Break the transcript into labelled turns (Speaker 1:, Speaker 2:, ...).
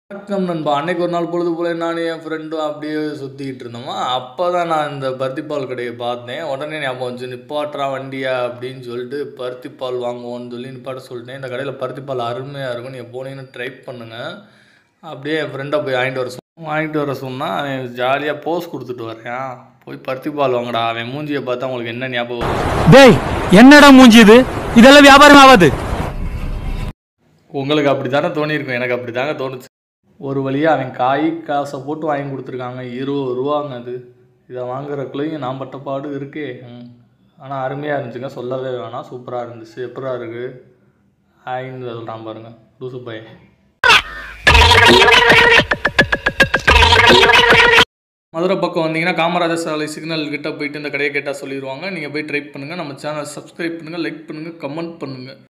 Speaker 1: வணக்கம் நண்பா அன்னைக்கு ஒரு நாள் பொழுது போல நானும் என் ஃப்ரெண்டும் அப்படியே சுற்றிக்கிட்டு இருந்தோமா அப்போ தான் நான் இந்த பருத்திப்பால் கடையை பார்த்தேன் உடனே ஞாபகம் வந்துச்சு நிப்பாட்டுறா வண்டியா அப்படின்னு சொல்லிட்டு பருத்திப்பால் வாங்குவோன்னு சொல்லி நிப்பாட்ட சொல்லிட்டேன் இந்த கடையில் பருத்திப்பால் அருமையாக இருக்கும் நீங்கள் போனீங்கன்னு ட்ரை பண்ணுங்கள் அப்படியே என் ஃப்ரெண்டை போய் வாங்கிட்டு வர சொன்னேன் வாங்கிட்டு வர சொன்னால் அவன் ஜாலியாக போஸ் கொடுத்துட்டு வரேன் போய் பருத்திப்பால் வாங்கடா அவன் மூஞ்சியை பார்த்தா உங்களுக்கு என்ன ஞாபகம் வரும்
Speaker 2: டேய் என்னடா மூஞ்சி இது இதெல்லாம் வியாபாரம் ஆகாது
Speaker 1: உங்களுக்கு அப்படி தானே தோணியிருக்கும் எனக்கு அப்படி தாங்க தோணுச்சு ஒரு வழியாக அவன் காய் காசை போட்டு வாங்கி கொடுத்துருக்காங்க இருபது ரூபாங்க அது இதை வாங்குறதுக்குள்ளேயும் நான் பட்ட பாடு இருக்கே ம் ஆனால் அருமையாக இருந்துச்சுங்க சொல்லவே வேணாம் சூப்பராக இருந்துச்சு எப்படா இருக்குது ஆயின்னு சொல்கிறான் பாருங்க லூசு பைய மதுரை பக்கம் வந்தீங்கன்னா காமராஜர் சாலை சிக்னல் கிட்ட போயிட்டு இந்த கடையை கேட்டால் சொல்லிடுவாங்க நீங்கள் போய் ட்ரை பண்ணுங்கள் நம்ம சேனல் சப்ஸ்கிரைப் பண்ணுங்கள் லைக் பண்ணுங்கள் கமெண்ட் பண்ணுங்கள்